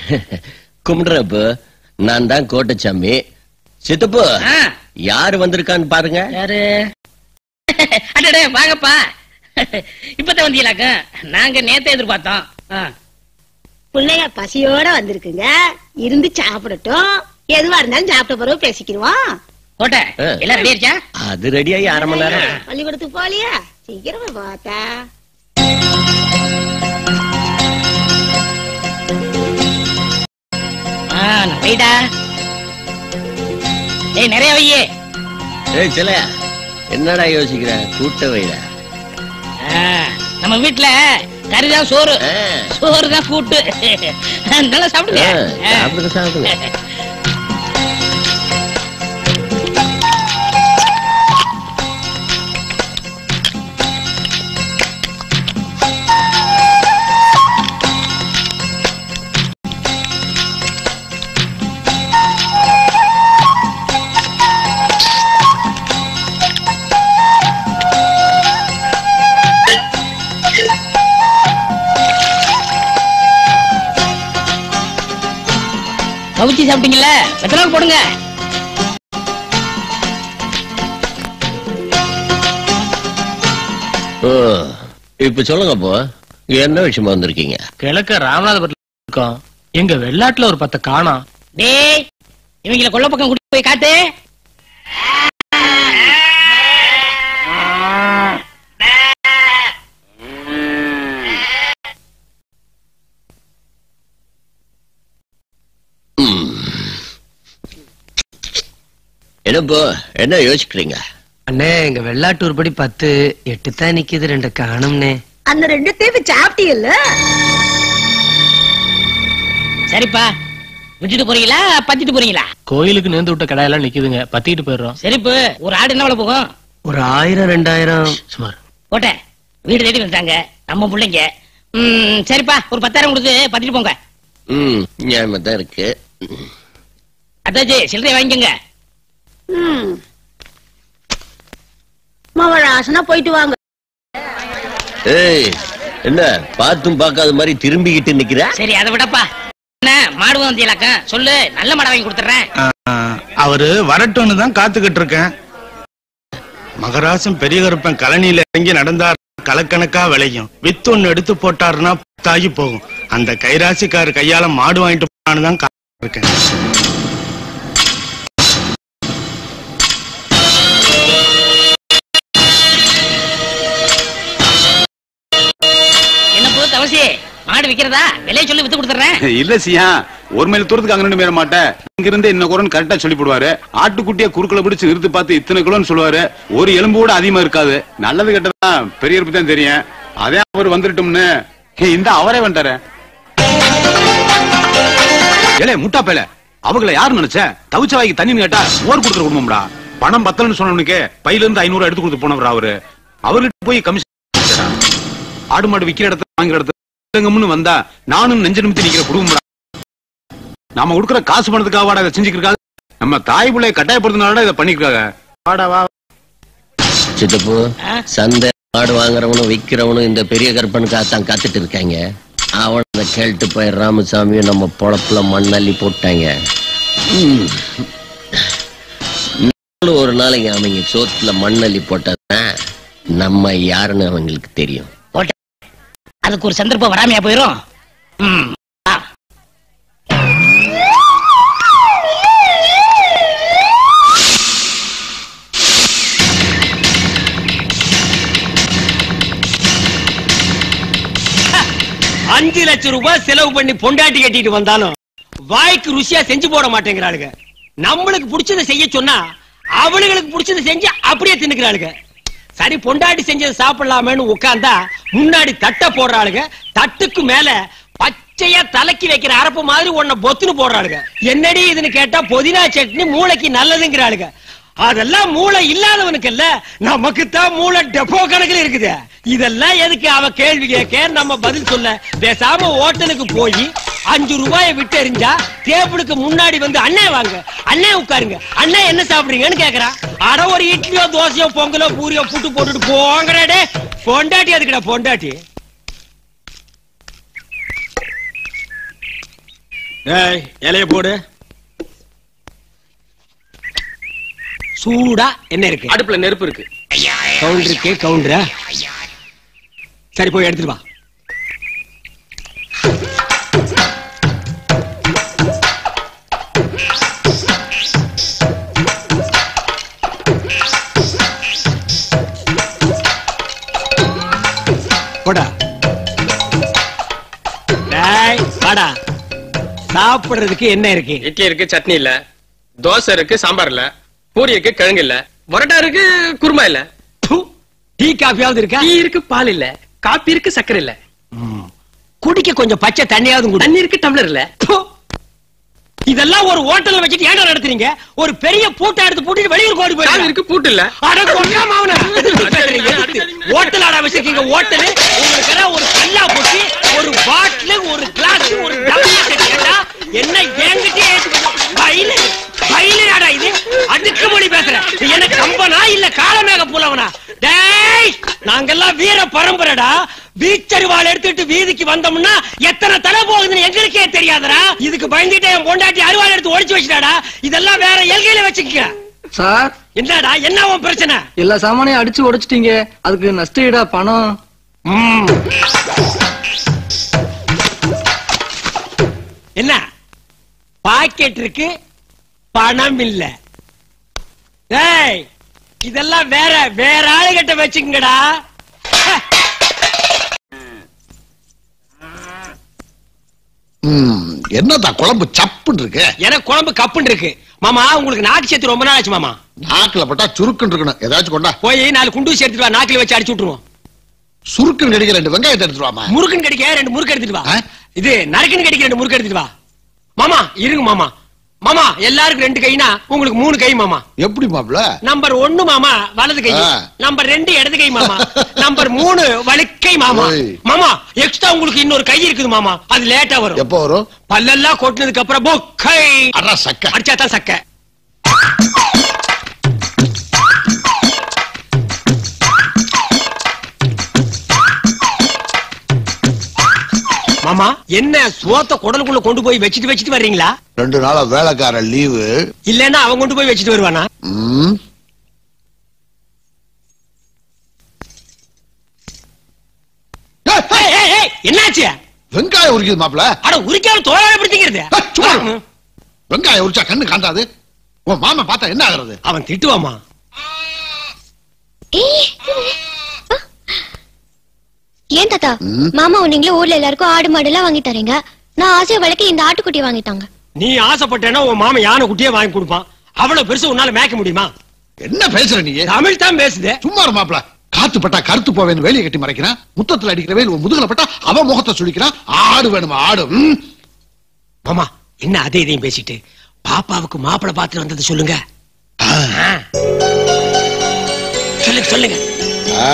கும்பிடுறப்பு நான் தான் கோட்டச்சாமி சித்தப்பு ஆ, யாரு வந்திருக்கான்னு பாருங்க யாரு அடடே வாங்கப்பா இப்பதான் வந்தீங்களாக்க நாங்க நேத்த எதிர்பார்த்தோம் ஆ. பிள்ளைங்க பசியோட வந்திருக்குங்க இருந்து சாப்பிடட்டும் எதுவா இருந்தாலும் சாப்பிட்ட பிறகு பேசிக்கிடுவோம் கோட்டை ஆ. எல்லாம் ரெடி ஆச்சா அது ரெடியாகி அரை மணி நேரம் பள்ளிக்கூடத்துக்கு போலியா சீக்கிரமா பார்த்தா ஆ, வைடா ஏய் நிறைய வையே ஏய் சிலையா என்னடா யோசிக்கிற கூட்ட வைடா ஆ, நம்ம வீட்டுல கறிதான் சோறு ஆ. சோறு தான் கூட்டு நல்லா சாப்பிடுங்க ஆ, சாப்பிடுங்க சாப்பிடுங்க கவுச்சி சாப்பிட்டீங்கல்ல வெத்தலை போடுங்க ஓ இப்ப சொல்லுங்க அப்போ என்ன விஷயமா வந்திருக்கீங்க கிழக்க ராமநாதபுரத்துல இருக்கோம் எங்க வெள்ளாட்டுல ஒரு பத்த காணோம் டேய் இவங்கள கொல்ல பக்கம் கூட்டி போய் காட்டு என்னப்போ என்ன யோசிக்கிறீங்க அண்ணே எங்க வெள்ளாட்டூர் படி பத்து எட்டு தான் நிக்குது ரெண்டு காணும்னே அந்த ரெண்டு தேவை சாப்பிட்டீங்கல்ல சரிப்பா விட்டுட்டு போறீங்களா பத்திட்டு போறீங்களா கோயிலுக்கு நேர்ந்து விட்ட கடையெல்லாம் நிக்குதுங்க பத்திட்டு போயிடுறோம் சரிப்பு ஒரு ஆடு என்ன விலை போகும் ஒரு ஆயிரம் ரெண்டாயிரம் சுமார் கோட்டை வீடு தேடி வந்துட்டாங்க நம்ம பிள்ளைங்க ம், சரிப்பா ஒரு பத்தாயிரம் கொடுத்து பத்திட்டு போங்க ம் நியாயமா தான் இருக்கு அதாச்சு சில்லறை வாங்கிக்கோங்க ம் மவராசனா போயிட்டு வாங்க ஏய் என்ன பார்த்தும் பார்க்காத மாதிரி திரும்பிக்கிட்டு நிக்கிற சரி அதை விடப்பா என்ன மாடு வந்தீங்களாக்கா சொல்லு நல்ல மாடை வாங்கி கொடுத்துறேன் ஆ, அவரு வரட்டும்னு தான் காத்துக்கிட்டு இருக்கேன் மகராசன் பெரிய கருப்பன் கழனியில இறங்கி நடந்தார் கலக்கணக்கா விளையும் வித்து ஒண்ணு எடுத்து போட்டாருன்னா தாகி போகும் அந்த கைராசிக்காரு கையால மாடு வாங்கிட்டு போனான்னு தான் காத்துக்கிட்டு இருக்கேன் என்ன போது தவசி மாடு விக்கிறதா விலையை சொல்லி வித்து கொடுத்துறேன் இல்ல சியா ஒரு மைல் தூரத்துக்கு அங்க நின்று மேற மாட்டேன் இங்க இருந்து என்ன குரன் கரெக்டா சொல்லி போடுவாரு ஆட்டுக்குட்டிய குறுக்களை பிடிச்சு நிறுத்து பார்த்து இத்தனை கிலோன்னு சொல்லுவாரு ஒரு எலும்பு கூட அதிகமா இருக்காது நல்லது கெட்டதா பெரிய தான் தெரியும் அதே அவர் வந்துட்டோம்னு ஏய், இந்த அவரே வந்துட்டாரு ஏலே முட்டா பேல அவங்கள யாரு நினைச்ச தவிச்ச வாய்க்கு தண்ணி கேட்டா மோர் கொடுத்துற குடும்பம்டா பணம் பத்தலன்னு சொன்னவனுக்கு பையில இருந்து ஐநூறு எடுத்து கொடுத்து போனவர் அவரு அவர்கிட்ட போய் கமிஷன் ஆடு மாடு விக்கிற இடத்துல வாங்குற இடத்துல இல்லங்கம்னு வந்தா நானும் நெஞ்சு நிமித்தி நிக்கிற குடும்பம்டா நாம கொடுக்குற காசு பணத்துக்காக வாடா இதை செஞ்சுக்கிருக்காங்க நம்ம தாய் பிள்ளைய கட்டாயப்படுத்தினால இதை பண்ணிருக்காங்க வாடா வா சித்தப்பு ஆ? சந்தை மாடு வாங்குறவனும் விக்கிறவனும் இந்த பெரிய கற்பனுக்காக தான் காத்துட்டு இருக்காங்க அவன் அதை கேட்டு போய் ராமசாமியும் நம்ம பொழப்புல மண்ணள்ளி போட்டாங்க ம். நாளும் ஒரு நாளைக்கு அவங்க சோத்துல மண்ணள்ளி போட்டதுதான் நம்ம யாருன்னு அவங்களுக்கு தெரியும் கோட்டை அதுக்கு ஒரு சந்தர்ப்பம் வராமையா போயிரும் ம், ஆ. அஞ்சு லட்சம் ரூபாய் செலவு பண்ணி பொண்டாட்டி கட்டிட்டு வந்தாலும் வாய்க்கு ருசியா செஞ்சு போட மாட்டேங்கிறாளுங்க நம்மளுக்கு பிடிச்சதை செய்ய சொன்னா அவனுங்களுக்கு பிடிச்சதை செஞ்சு அப்படியே தின்னுக்கிறாளுங்க சரி பொண்டாட்டி செஞ்சதை சாப்பிடலாமேன்னு உட்கார்ந்தா முன்னாடி தட்டை போடுறாளுங்க தட்டுக்கு மேல பச்சையா தலைக்கு வைக்கிற அரப்பு மாதிரி உன்னை பொத்துன்னு போடுறாளுங்க என்னடி இதுன்னு கேட்டா புதினா சட்னி மூளைக்கு நல்லதுங்கிறாளுங்க அதெல்லாம் மூளை இல்லாதவனுக்கு இல்ல நமக்கு தான் மூளை டெப்போ கணக்குல இருக்குது இதெல்லாம் எதுக்கு அவ கேள்வி கேட்க நம்ம பதில் சொல்ல பேசாம ஹோட்டலுக்கு போய் அஞ்சு ரூபாயை விட்டு எறிஞ்சா டேபிளுக்கு முன்னாடி வந்து அண்ணே வாங்க அண்ணே உட்காருங்க அண்ணே என்ன சாப்பிடுறீங்கன்னு கேக்குறா அட ஒரு இட்லியோ தோசையோ பொங்கலோ பூரியோ புட்டு போட்டுட்டு போங்கடே பொண்டாட்டி அதுக்குடா பொண்டாட்டி ஏய் இலைய போடு சூடா என்ன இருக்கு அடுப்புல நெருப்பு இருக்கு கவுண்டர் இருக்கே கவுண்டரா சரி போய் எடுத்துட்டு வா போடா டேய், வாடா சாப்பிடுறதுக்கு என்ன இருக்கு இட்லி இருக்கு சட்னி இல்ல தோசை இருக்கு சாம்பார் இல்ல பூரி இருக்கு கிழங்கு இல்ல பரோட்டா இருக்கு குருமா இல்ல ப்பு, டீ காஃபியாவது இருக்கா டீ இருக்கு பால் இல்ல காப்பி இருக்கு சக்கரை இல்ல குடிக்க கொஞ்சம் பச்சை தண்ணியாவது குடி தண்ணி இருக்கு டம்ளர் இல்ல ப்பு. இதெல்லாம் ஒரு ஹோட்டல்ல வச்சுட்டு ஏன்டா நடத்துறீங்க ஒரு பெரிய பூட்டை எடுத்து பூட்டிட்டு வெளியூர் ஓடி கால் போய் இருக்கு பூட்டு இல்ல அட கொண்டா மாவன ஹோட்டல் ஆட வச்சிருக்கீங்க ஹோட்டல் உங்களுக்கு எல்லாம் ஒரு கல்லா போட்டு ஒரு பாட்டில் ஒரு கிளாஸ் ஒரு டப்பா கட்டியா என்ன என்கிட்டயே பையில பையிலடா இது அதுக்கு மொழி பேசுற நீ என்ன கம்பனா இல்ல காலமேக புலவனா டேய் நாங்கெல்லாம் வீர பரம்பரைடா வீச்சரிவாள் எடுத்துட்டு வீதிக்கு வந்தோம்னா எத்தனை தலை போகுதுன்னு எங்களுக்கே தெரியாதடா இதுக்கு பயந்துட்டு என் பொண்டாட்டி அருவாள் எடுத்து ஒளிச்சு வச்சுட்டாடா இதெல்லாம் வேற எல்கையில வச்சுக்க சார் என்னடா என்ன உன் பிரச்சனை எல்லா சாமானையும் அடிச்சு உடைச்சிட்டீங்க அதுக்கு நஷ்ட ஈடா பணம் ம். என்ன பாக்கெட் இருக்கு பணம் இல்ல ஏய் இதெல்லாம் வேற வேற ஆளுகிட்ட வச்சுக்கங்கடா ஹ. என்னதான் குழம்பு சப்புன்னு இருக்கு எனக்கு குழம்பு கப்புன்னு இருக்கு மாமா உங்களுக்கு நாக்கு சேர்த்து ரொம்ப நாள் ஆச்சு மாமா நாக்குல பட்டா சுருக்குன்னு இருக்கணும் ஏதாச்சும் கொண்டா போய் நாலு குண்டு சேர்த்துட்டு வா நாக்கில வச்சு அடிச்சு விட்டுருவோம் சுருக்குன்னு கிடைக்க ரெண்டு வெங்காயத்தை எடுத்துட்டு வாமா முறுக்குன்னு கிடைக்க ரெண்டு முறுக்கு எடுத்துட்டு வா ஆ? இது நறுக்குன்னு கிடைக்க ரெண்டு முறுக்கு எடுத்துட்டு வா மாமா இருங்க மாமா மாமா எல்லாருக்கும் ரெண்டு கைனா உங்களுக்கு மூணு கை மாமா எப்படி மாப்ள நம்பர் ஒண்ணு மாமா வலது கை ஆ. நம்பர் ரெண்டு இடது கை மாமா நம்பர் மூணு வலிக்கை மாமா ஓய். மாமா எக்ஸ்ட்ரா உங்களுக்கு இன்னொரு கை இருக்குது மாமா அது லேட்டா வரும் எப்போ வரும் பல்லெல்லாம் கொட்டினதுக்கு அப்புறம் பொக்கை அடா சக்க அடிச்சா தான் சக்க மாமா என்ன சோத்த குடலுக்குள்ள கொண்டு போய் வச்சுட்டு வச்சுட்டு வர்றீங்களா ரெண்டு நாளா வேலைக்கார லீவு இல்லன்னா அவன் கொண்டு போய் வச்சுட்டு வருவானா ம் ஏய், ஏய், ஏய், ஏய், ஏய், என்னாச்சு வெங்காயம் உரிக்குது மாப்ள அட உரிக்காம தோழ பிடிச்சிக்கிறது ஏய், சும்மா இரு. வெங்காயம் உரிச்சா கண்ணு காந்தாது உன் மாமா பார்த்தா என்ன ஆகுறது அவன் திட்டுவாமா ஏன் தாத்தா மாமா நீங்களே ஊர்ல எல்லாருக்கும் ஆடு மாடு எல்லாம் வாங்கி தரீங்க நான் ஆசைய வழக்கு இந்த ஆட்டுக்குட்டி வாங்கி தாங்க நீ ஆசைப்பட்டேன்னா உன் மாமன் யானை குட்டியே வாங்கி கொடுப்பான் அவ்வளவு பெருசு உன்னால மேய்க்க முடியுமா என்ன பேசுற நீ தமிழ் தான் பேசுது சும்மா இரு மாப்ள காத்து பட்டா கருத்து போவேன்னு வேலையை கட்டி மறைக்கிறான் முத்தத்துல அடிக்கிற வேல் உன் முதுகுல பட்டா அவன் முகத்தை சுழிக்கிறான் ஆடு வேணுமா ஆடு ம்? மாமா என்ன அதே இதையும் பேசிட்டு பாப்பாவுக்கு மாப்பிளை பாத்துட்டு வந்தது சொல்லுங்க ஆ. சொல்லுங்க சொல்லுங்க ஆ.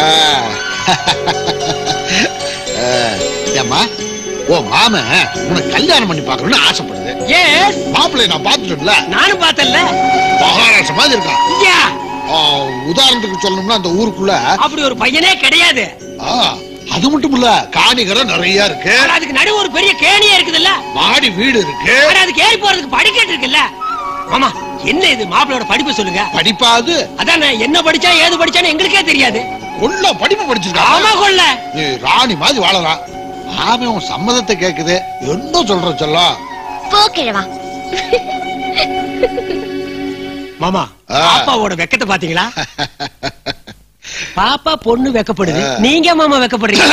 ஆ. ஏம்மா ஓ மாமன் உனக்கு கல்யாணம் பண்ணி பார்க்கணும்னு ஆசைப்படுது எஸ் மாப்பிள்ளைய நான் பார்த்துட்டேன்ல நானும் பார்த்தேன்ல மகாராஷ்டிர மாதிரி இருக்கான் ஐயா, ஆ, உதாரணத்துக்கு சொல்லணும்னா அந்த ஊருக்குள்ள அப்படி ஒரு பையனே கிடையாது ஆ, அது மட்டும் இல்ல காணிகரை நிறைய இருக்கு ஆனா அதுக்கு நடுவு ஒரு பெரிய கேணியே இருக்குதுல்ல மாடி வீடு இருக்கு ஆனா அதுக்கு ஏறி போறதுக்கு படிக்கட்டு இருக்குல்ல மாமா என்ன இது மாப்பிளையோட படிப்பு சொல்லுங்க படிப்பாது அதானே என்ன படிச்சா ஏது படிச்சான்னு எங்களுக்கே தெரியாது கொள்ள படிப்பு ஆமா படிச்சிருக்கான் கொள்ள நீ ராணி மாதிரி வாழலாம் ஆமே உன் சம்மதத்தை கேக்குது என்ன சொல்ற சொல்லம் போ கிழவா மாமா ஆ. பாப்பாவோட வெக்கத்தை பாத்தீங்களா பாப்பா பொண்ணு வெக்கப்படுது நீங்க மாமா வெக்கப்படுறீங்க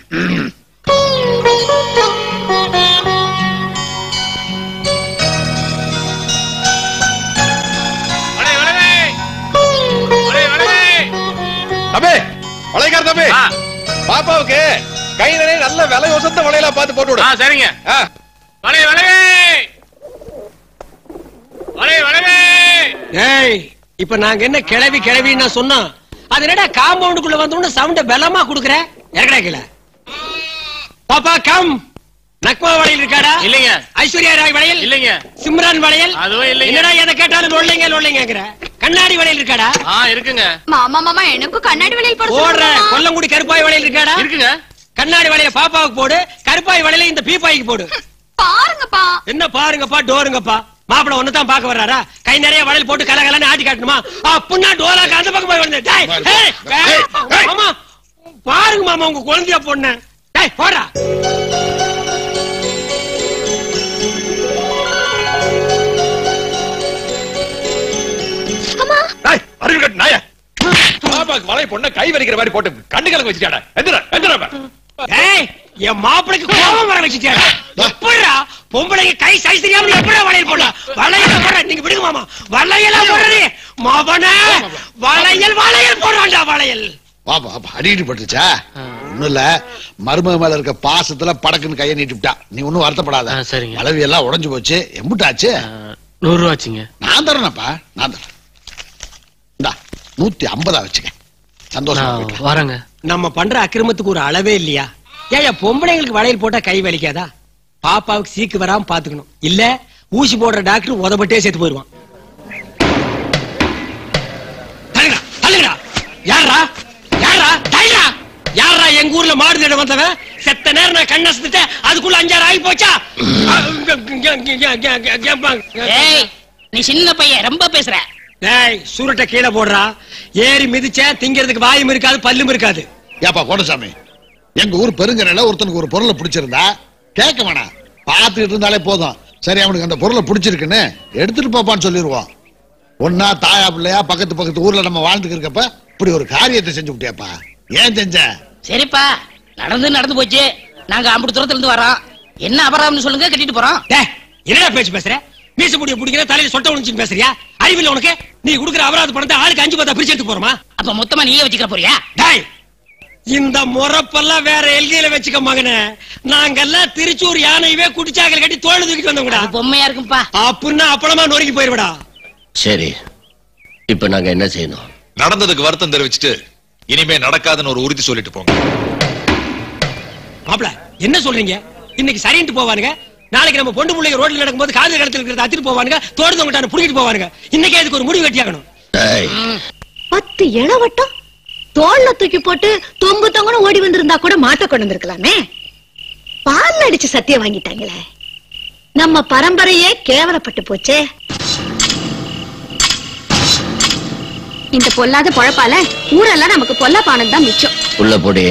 தம்பி வளைக்கார தம்பி பாப்பாவுக்கு கை நிறைய நல்ல விலை உசந்த வளையலா பார்த்து போட்டு விடு சரிங்க ஆ. வளைய வளைவே வளைய வளைவே ஏய் இப்ப நாங்க என்ன கிளவி கிளவின்னு சொன்னோம் அது என்னடா காம்பவுண்டுக்குள்ள வந்தோன்னு சவுண்ட பலமா குடுக்குற இறக்கடா கீழ பாப்பா கம் நக்மா வளையல் இருக்காடா இல்லைங்க ஐஸ்வர்யா ராய் வளையல் இல்லைங்க சிம்ரன் வளையல் அதுவும் இல்லைங்க. என்னடா எதை கேட்டாலும் லொல்லைங்க லொல்லைங்கிற கண்ணாடி வளையல் இருக்காடா ஆ இருக்குங்க மாமா மாமா எனக்கும் கண்ணாடி வளையல் போட ஓடுற கொல்லங்குடி கருப்பாய் வளையல் இருக்காடா இருக்குங்க கண்ணாடி வளையல பாப்பாவுக்கு போடு கருப்பாய் வளையல இந்த பீப்பாய்க்கு போடு பாருங்க பாருங்கப்பா என்ன பாருங்கப்பா டோருங்கப்பா மாப்பிள ஒன்னதான் பாக்க வர்றாரா கை நிறைய வளையல் போட்டு கலகலன்னு ஆட்டி காட்டணுமா அப்படின்னா டோலாக்கு அந்த பக்கம் போய் வந்து டேய், ஏய், ஏய், மாமா பாருங்க மாமா உங்க குழந்தைய பொண்ணு டேய் போடா டேய், அறிவு கட்டு நாய பாப்பாக்கு வலை பொண்ண கை வலிக்கிற மாதிரி போட்டு கண்ணு கலங்க வச்சுட்டாடா எந்திரா எந்திரா ஏய் என் மாப்பிளைக்கு கோபம் வர வச்சுட்டேன் எப்படிடா பொம்பளைக்கு கை சைஸ் தெரியாம எப்படிடா வளையல் போடலாம் வளையல போடுற நீங்க விடுங்க மாமா வளையல போடுறே மாவனே வளையல் வளையல் போடுறான்டா வளையல் பாப்பா பாப்பா அடிட்டு பட்டுச்சா ஒண்ணும் இல்ல மருமக மேல இருக்க பாசத்துல படக்குன்னு கையை நீட்டி விட்டா நீ ஒண்ணும் வருத்தப்படாத சரிங்க அளவு எல்லாம் உடைஞ்சு போச்சு எம்புட்டாச்சு நூறு ரூபாச்சுங்க நான் தரேனப்பா நான் தரேன் இந்தா நூத்தி ஐம்பதா வச்சுக்க சந்தோஷமா போயிட்டு வா. வரேங்க நம்ம பண்ற அக்கிரமத்துக்கு ஒரு அளவே இல்லையா ஏயா பொம்பளைங்களுக்கு வளையல் போட்டா கை வலிக்காதா பாப்பாவுக்கு சீக்கு வராம பாத்துக்கணும் இல்ல ஊசி போடுற டாக்டர் உதப்பட்டே செத்து போயிருவான் தள்ளுடா, தள்ளுடா. யார்ரா யாரா தைரா யாரா எங்க ஊர்ல மாடு தேட வந்தவன் செத்த நேரம் நான் கண்ணசுட்டேன் அதுக்குள்ள அஞ்சாறு ஆகி போச்சா ஏய் நீ சின்ன பையன் ரொம்ப பேசுற டேய் சுருட்ட கீழே போடுறா ஏறி மிதிச்ச திங்கிறதுக்கு வாயும் இருக்காது பல்லும் இருக்காது ஏப்பா கோடசாமி எங்க ஊர் பெருங்கரையில ஒருத்தனுக்கு ஒரு பொருளை பிடிச்சிருந்தா கேட்க வேணாம் பார்த்துக்கிட்டு இருந்தாலே போதும் சரி அவனுக்கு அந்த பொருளை பிடிச்சிருக்குன்னு எடுத்துட்டு போப்பான்னு சொல்லிடுவோம் ஒன்னா தாயா பிள்ளையா பக்கத்து பக்கத்து ஊர்ல நம்ம வாழ்ந்துக்கு இருக்கப்ப இப்படி ஒரு காரியத்தை செஞ்சு விட்டியாப்பா ஏன் செஞ்ச சரிப்பா நடந்து நடந்து போச்சு நாங்க அம்பது தூரத்துல இருந்து வரோம் என்ன அபராதம்னு சொல்லுங்க கட்டிட்டு போறோம் டேய் என்னடா பேச்சு பேசுற மீச முடிய பிடிக்கிற தலையில சொட்ட ஒளிச்சு பேசுறியா அறிவில்ல உனக்கு நீ குடுக்குற அபராத பணத்தை ஆளுக்கு அஞ்சு பத்தா பிரிச்சு எடுத்து போறோமா அப்ப மொத்தமா நீயே வச்சுக்கிற போறியா டேய் இந்த முறப்பெல்லாம் வேற எல்கையில வச்சுக்க மகனே நாங்கெல்லாம் திருச்சூர் யானையவே குடிச்சாக்கல கட்டி தோல் தூக்கிட்டு வந்தோம்டா பொம்மையா இருக்கும்பா அப்படின்னா அப்பளமா நொறுக்கி போயிருவடா சரி இப்ப நாங்க என்ன செய்யணும் நடந்ததுக்கு வருத்தம் தெரிவிச்சுட்டு இனிமே நடக்காதுன்னு ஒரு உறுதி சொல்லிட்டு போங்க மாப்ள என்ன சொல்றீங்க இன்னைக்கு சரின்ட்டு போவானுங்க நாளைக்கு நம்ம பொண்டு பிள்ளைங்க ரோட்ல நடக்கும்போது காதல் கடத்துல இருக்கிறத அத்திட்டு போவானுங்க தோடுதவங்கிட்ட புடிக்கிட்டு போவானுங்க இன்னைக்கே அதுக்கு ஒரு முடிவு கட்டியாகணும் பத்து இளவட்டம் தோல்ல தூக்கி போட்டு தொங்கு தொங்குன்னு ஓடி வந்திருந்தா கூட மாட்ட கொண்டு வந்திருக்கலாமே பால் அடிச்சு சத்தியம் வாங்கிட்டாங்களே நம்ம பரம்பரையே கேவலப்பட்டு போச்சே இந்த பொல்லாத பொழப்பால ஊரெல்லாம் நமக்கு பொல்லப்பானது தான் மிச்சம் உள்ள போடி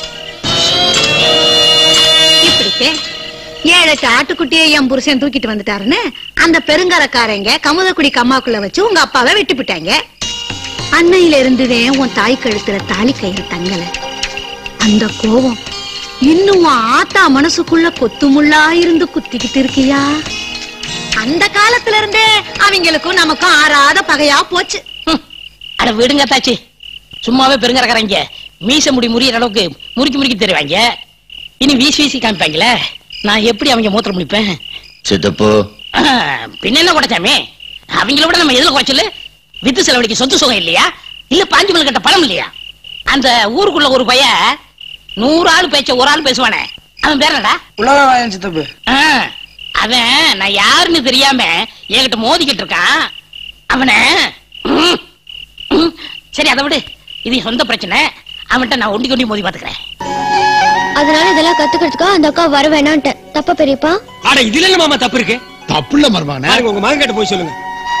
இப்படிக்கே ஏழு எட்டு ஆட்டுக்குட்டியை என் புருஷன் தூக்கிட்டு வந்துட்டாருன்னு அந்த பெருங்கரக்காரங்க கமுதக்குடி கம்மாக்குள்ள வச்சு உங்க அப்பாவை விட்டு விட்டாங்க அன்னையில இருந்துதே உன் தாய் கழுத்துல தாலி கயிறு தங்கல அந்த கோபம் இன்னும் உன் ஆத்தா மனசுக்குள்ள கொத்துமுள்ளா இருந்து குத்திக்கிட்டு இருக்கியா அந்த காலத்துல இருந்தே அவங்களுக்கும் நமக்கும் ஆறாத பகையா போச்சு அட விடுங்க தாச்சி சும்மாவே பெருங்கறக்கறாங்க மீச முடி முறியற அளவுக்கு முறுக்கி முறுக்கி தருவாங்க இனி வீசி வீசி காமிப்பாங்களே நான் எப்படி அவங்க மூத்திரம் முடிப்பேன் சித்தப்பு பின்ன என்ன குடைச்சாமி அவங்கள விட நம்ம எதுல குறைச்சல வித்து செலவழிக்க சொத்து சுகம் இல்லையா இல்ல பாஞ்சு மணி கட்ட பணம் இல்லையா அந்த ஊருக்குள்ள ஒரு பையன் நூறு ஆள் பேச்ச ஒரு ஆள் பேசுவானே அவன் பேர் என்னடா உலகம் சித்தப்பு ஆ, அவன் நான் யாருன்னு தெரியாம என்கிட்ட மோதிக்கிட்டு இருக்கான் அவனை ம், ம், சரி அதை விடு இது என் சொந்த பிரச்சனை அவன்கிட்ட நான் ஒண்டி கொண்டி மோதி பாத்துக்கிறேன் அதனால இதெல்லாம் கத்துக்கிறதுக்கா அந்த அக்கா வர வேணான்ட்டு தப்பா பெரியப்பா அட இதுல என்ன மாமா தப்பு இருக்கு தப்பு இல்ல மருமகனே பாருங்க உங்க மகன் கிட்ட போய் சொல்லுங்க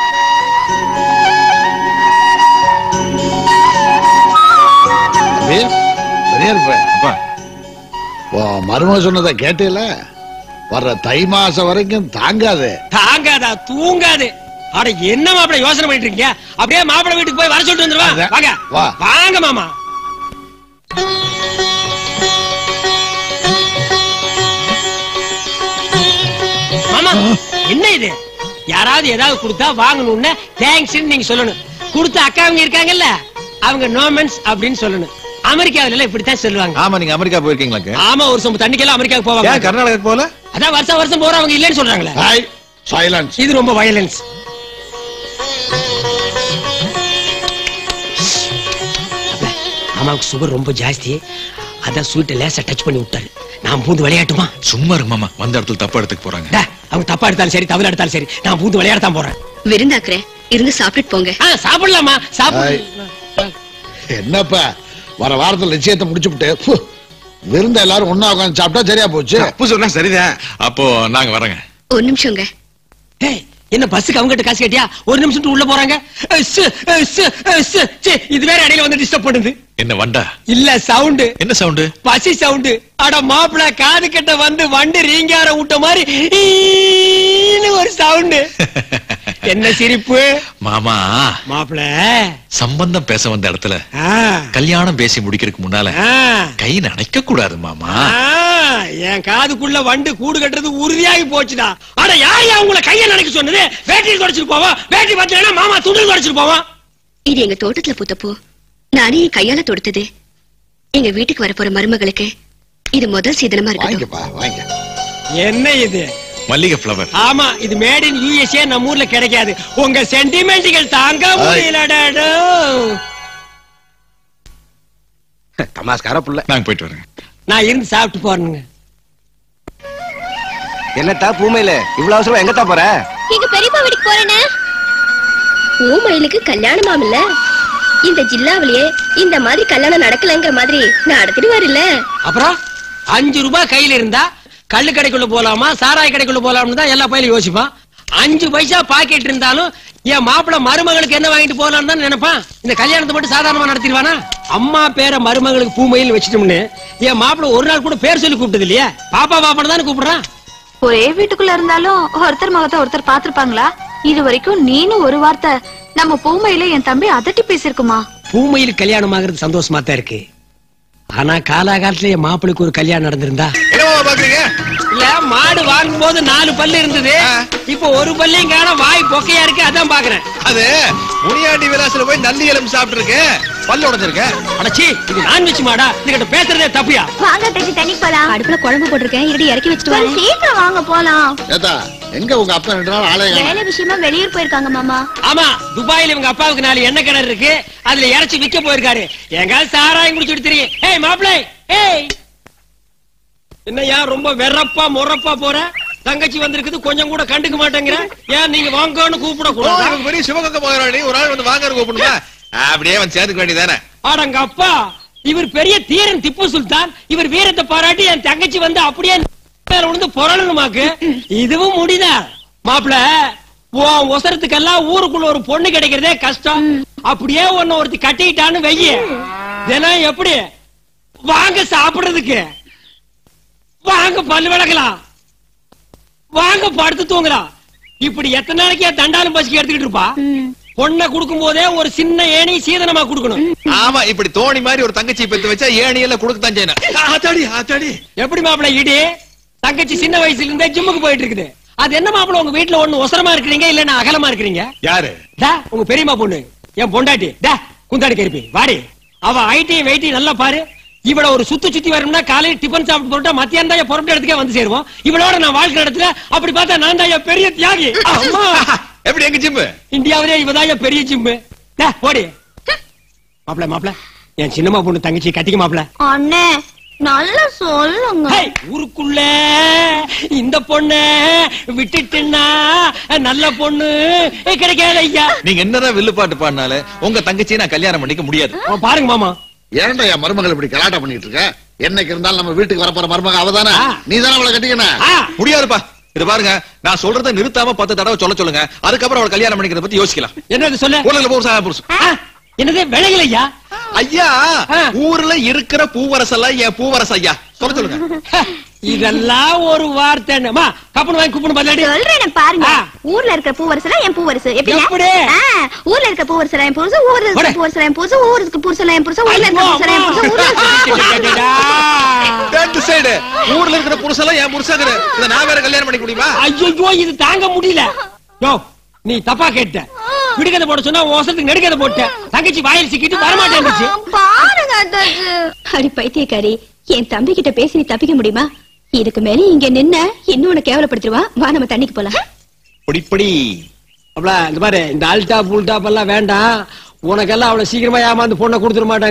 தம்பி, பெரிய இருப்ப. ஓ மருமக சொன்னதை கேட்டீல வர்ற தை மாசம் வரைக்கும் தாங்காது தாங்காதா தூங்காது அட என்ன மாப்பிள யோசனை பண்ணிட்டு இருக்கீங்க அப்படியே மாப்பிள வீட்டுக்கு போய் வர சொல்லிட்டு வந்துருவா அதான். வாங்க வா. வாங்க மாமா மாமா என்ன இது யாராவது ஏதாவது கொடுத்தா வாங்கணும்னு தேங்க்ஸ் நீங்க சொல்லணும் கொடுத்த அக்கா அவங்க இருக்காங்கல்ல அவங்க நோமன்ஸ் அப்படின்னு சொல்லணும் அமெரிக்காவில எல்லாம் இப்படித்தான் சொல்லுவாங்க ஆமா நீங்க அமெரிக்கா போயிருக்கீங்களா ஆமா ஒரு சொம்பு தண்ணிக்கெல்லாம் அமெரிக்காவுக்கு போவாங்க ஏன் கர்நாடகாக்கு போல அதான் வருஷம் வருஷம் போறவங்க இல்லைன்னு சொல்றாங்களே ஹாய் சைலன்ஸ் இது ரொம்ப வயலன்ஸ் அம்மாவுக்கு சுகர் ரொம்ப ஜாஸ்தி அதான் ஸ்வீட்டை லேசா டச் பண்ணி விட்டாரு நான் பூந்து விளையாட்டுமா சும்மா இருக்கு மாமா வந்த இடத்துல தப்பா இடத்துக்கு போறாங்க டே, அவங்க தப்பா எடுத்தாலும் சரி தவறு எடுத்தாலும் சரி நான் பூந்து விளையாடத்தான் போறேன் விருந்தாக்குறேன் இருந்து சாப்பிட்டுட்டு போங்க ஆ, சாப்பிடலாமா சாப்பிடு ஹாய். என்னப்பா வர வாரத்துல நிச்சயத்தை முடிச்சுப்புட்டு விருந்த எல்லாரும் ஒண்ணா உட்காந்து சாப்பிட்டா சரியா போச்சு தப்பு சொன்னா சரிதான் அப்போ நாங்க வரேங்க ஒரு நிமிஷங்க ஏய், என்ன பஸ்ஸுக்கு அவங்க கிட்ட காசு கேட்டியா ஒரு நிமிஷம் உள்ள போறாங்க அஹ், சு, அஹ், சு, அஹ், சு. சீ, இது வேற இடையில வந்து டிஸ்டர்ப் பண்ணுது என்ன வண்டா இல்ல சவுண்ட் என்ன சவுண்டு பசி சவுண்ட் அட மாப்பிள காது கிட்ட வந்து வண்டு ரீங்கார விட்ட மாதிரி ஈன்னு ஒரு சவுண்ட் என்ன சிரிப்பு மாமா மாப்பிள சம்பந்தம் பேச வந்த இடத்துல கல்யாணம் பேசி முடிக்கிறதுக்கு முன்னால கை நனைக்க கூடாது மாமா என் காதுக்குள்ள வண்டு கூடு கட்டுறது உறுதியாகி போச்சுடா அட யார் யா உங்களை கைய நினைக்க சொன்னது வேட்டியில் தொடச்சிட்டு போவோம் வேட்டி பார்த்தீங்கன்னா மாமா துண்டு தொடச்சிட்டு போவோம் இது எங்க தோட்டத்துல பூத்த பூ நானே என் கையால தொடுத்தது எங்க வீட்டுக்கு வரப்போற மருமகளுக்கு இது முதல் சீதனமா இருக்கு என்ன இது மல்லிகை ஃபிளவர் ஆமா இது மேட் இன் யூஎஸ்ஏ நம்ம ஊர்ல கிடைக்காது உங்க சென்டிமெண்ட்டுகள் தாங்க முடியலடா தமாஸ்கார புள்ள நாங்க போயிட்டு வரேன் நான் இருந்து சாப்பிட்டு போறேனுங்க என்னத்தா பூமையில இவ்வளவு அவசரம் எங்கத்தா போற எங்க பெரியப்பா வீட்டுக்கு போறேனே ஊமயிலுக்கு கல்யாணமாம் இல்ல இந்த ஜில்லாவிலேயே இந்த மாதிரி கல்யாணம் நடக்கலங்கிற மாதிரி நடத்திட்டு வரல அப்புறம் அஞ்சு ரூபாய் கையில இருந்தா கள்ளு கடைக்குள்ள போலாமா சாராய கடைக்குள்ள போலாம்னு தான் எல்லா பையிலும் யோசிப்பான் அஞ்சு பைசா பாக்கெட் இருந்தாலும் என் மாப்பிள மருமகளுக்கு என்ன வாங்கிட்டு போலாம்னு தான் நினைப்பான் இந்த கல்யாணத்தை மட்டும் சாதாரணமா நடத்திடுவானா அம்மா பேரை மருமகளுக்கு பூமையில் வச்சிட்டோம்னு என் மாப்பிள ஒரு நாள் கூட பேர் சொல்லி கூப்பிட்டது இல்லையா பாப்பா பாப்பான்னு தானே கூப்பிடுறான் ஒரே வீட்டுக்குள்ள இருந்தாலும் ஒருத்தர் முகத்தை ஒருத்தர் பாத்திருப்பாங்களா இது வரைக்கும் நீனும் ஒரு வார்த்தை நம்ம பூமையில என் தம்பி அதட்டி பேசிருக்குமா பூமையில் கல்யாணம் ஆகுறது சந்தோஷமா தான் இருக்கு ஆனா காலாகாலத்துல என் மாப்பிளுக்கு ஒரு கல்யாணம் நடந்திருந்தா என்னவா பாக்குறீங்க இல்ல மாடு வாங்கும் போது நாலு பல்லு இருந்தது இப்ப ஒரு பல்லையும் காண வாய் பொக்கையா இருக்கு அதான் பாக்குறேன் அது முனியாண்டி விலாசில போய் நல்லி எலும்பு சாப்பிட்டு இருக்கேன் பல்லு உடைஞ்சிருக்கேன் அடச்சி இது நான்வெஜ் மாடா இதுகிட்ட பேசுறதே தப்பியா வாங்க தண்ணி தண்ணி போலாம் அடுப்புல குழம்பு போட்டிருக்கேன் இருடி இறக்கி வச்சுட்டு வரேன் சீக்கிரம் வாங்க போலாம் ஏத்தா எங்க உங்க அப்பா ரெண்டு நாள் ஆலயம் காணோம்? வேலை விஷயமா வெளியூர் போயிருக்காங்க மாமா ஆமா துபாயில இவங்க அப்பாவுக்கு நாலு எண்ணெய் கிணறு இருக்கு அதுல இறைச்சி விக்க போயிருக்காரு எங்க சாராயம் குடிச்சுட்டு தெரியும் ஏய் மாப்பிளை ஏய் என்னய்யா ரொம்ப வெறப்பா முறப்பா போற தங்கச்சி வந்திருக்குது கொஞ்சம் கூட கண்டுக்க மாட்டேங்கிற ஏன் நீங்க வாங்கன்னு கூப்பிட ஓ, கூடாது இவங்க பெரிய சிவகங்கை போகிறாடி ஒரு ஆள் வந்து வாங்க கூப்பிடுமா அப்படியே வந்து சேர்த்துக்க வேண்டியதானே அடங்க அப்பா இவர் பெரிய தீரன் திப்பு சுல்தான் இவர் வீரத்தை பாராட்டி என் தங்கச்சி வந்து அப்படியே மேல விழுந்து புரளணுமாக்கு இதுவும் முடிதா மாப்பிள உன் ஒசரத்துக்கெல்லாம் ஊருக்குள்ள ஒரு பொண்ணு கிடைக்கிறதே கஷ்டம் அப்படியே ஒன்னு ஒருத்தி கட்டிக்கிட்டான்னு வெய்ய தினம் எப்படி வாங்க சாப்பிடுறதுக்கு வாங்க பல்லு விளக்கலாம் வாங்க படுத்து தூங்கலாம் இப்படி எத்தனை நாளைக்கு என் தண்டாலும் பசிக்கு எடுத்துக்கிட்டு இருப்பா பொண்ணை கொடுக்கும் போதே ஒரு சின்ன ஏணி சீதனமா கொடுக்கணும் ஆமா இப்படி தோணி மாதிரி ஒரு தங்கச்சி பெத்து வச்சா ஏணியெல்லாம் கொடுக்கத்தான் செய்யணும் ஆத்தாடி ஆத்தாடி எப்படி மாப்பிள இடி தங்கச்சி சின்ன வயசுல இருந்தே ஜிம்முக்கு போயிட்டு இருக்குது அது என்ன மாப்பிள உங்க வீட்டுல ஒண்ணு ஒசரமா இருக்கிறீங்க இல்லன்னா அகலமா இருக்கிறீங்க யாரு டா உங்க பெரியம்மா பொண்ணு என் பொண்டாட்டி டா குந்தாடி கருப்பி வாடி அவ ஐட்டியும் வெயிட்டையும் நல்லா பாரு இவள ஒரு சுத்து சுத்தி வரணும்னா காலையில டிபன் சாப்பிட்டு போட்டா மத்தியானம் தான் பொறுப்பு இடத்துக்கே வந்து சேருவோம் இவளோட நான் வாழ்க்கை நடத்துல அப்படி பார்த்தா நான் தான் என் பெரிய தியாகி அம்மா எப்படி எங்க ஜிம்மு இந்தியாவிலே இவதான் என் பெரிய ஜிம்மு டா போடி மாப்பிள மாப்பிள என் சின்னம்மா பொண்ணு தங்கச்சி கட்டிக்க மாப்பிள அண்ணே நல்லா சொல்லுங்க ஹேய், ஊருக்குள்ள இந்த பொண்ண விட்டுட்டுன்னா நல்ல பொண்ணு கிடைக்காது ஐயா நீங்க என்னதான் வில்லுப்பாட்டு பாடினால உங்க தங்கச்சியை நான் கல்யாணம் பண்ணிக்க முடியாது பாருங்க மாமா ஏன்டா என் மருமகள் இப்படி கலாட்டா பண்ணிட்டு இருக்க என்னைக்கு இருந்தாலும் நம்ம வீட்டுக்கு வரப்போற மருமக அவதானே நீ தானே அவளை கட்டிக்கணும் முடியாதுப்பா இது பாருங்க நான் சொல்றதை நிறுத்தாம பத்து தடவை சொல்ல சொல்லுங்க அதுக்கப்புறம் அவள் கல்யாணம் பண்ணிக்கிறத பத்தி யோசிக்கலாம் என்னது சொல்ல உலகில புருஷன் புருஷன் என்னது விளையல ஐயா ஐயா ஊர்ல இருக்கிற பூவரசெல்லாம் என் பூவரச ஐயா சொல்ல சொல்லுங்க இதெல்லாம் ஒரு வார்த்தை என்னம்மா கப்பன் வாங்கி குப்பன் பதிலாடி சொல்றேன் பாருங்க ஊர்ல இருக்கிற பூவரசெல்லாம் என் பூவரசு எப்படி? எப்படிங்க ஆ, ஊர்ல இருக்க பூவரசெல்லாம் என் புருஷன் ஊர்ல இருக்க பூவரசெல்லாம் என் புருஷன் ஊர்ல இருக்க பூவரசெல்லாம் என் புருஷன் ஊர்ல இருக்க பூவரசெல்லாம் என் புருஷன் ஊர்ல இருக்க ரெண்டு சைடு ஊர்ல இருக்கிற புருஷெல்லாம் என் புருஷங்கிற இதை நான் வேற கல்யாணம் பண்ணிக்க முடியுமா ஐயோ இது தாங்க முடியல யோ நீ தப்பா கேட்ட விடுகதை போட சொன்னா ஓசத்துக்கு நெடுக்கதை போட்ட தங்கச்சி வாயில் சிக்கிட்டு வரமாட்டேன்னுச்சு பாருங்க அத்தாச்சு. அடி பைத்தியக்காரி என் தம்பி கிட்ட பேசி நீ தப்பிக்க முடியுமா இதுக்கு மேல இங்க நின்ன இன்னும் உன்னை கேவலப்படுத்திடுவா வா நம்ம தண்ணிக்கு போலாம் பொடிப்படி அப்பல இந்த பாரு இந்த அல்டாப் உல்டாப் எல்லாம் வேண்டாம் உனக்கெல்லாம் அவ்வளவு சீக்கிரமா ஏமாந்து பொண்ணை கொடுத்துட மாட்டாங்க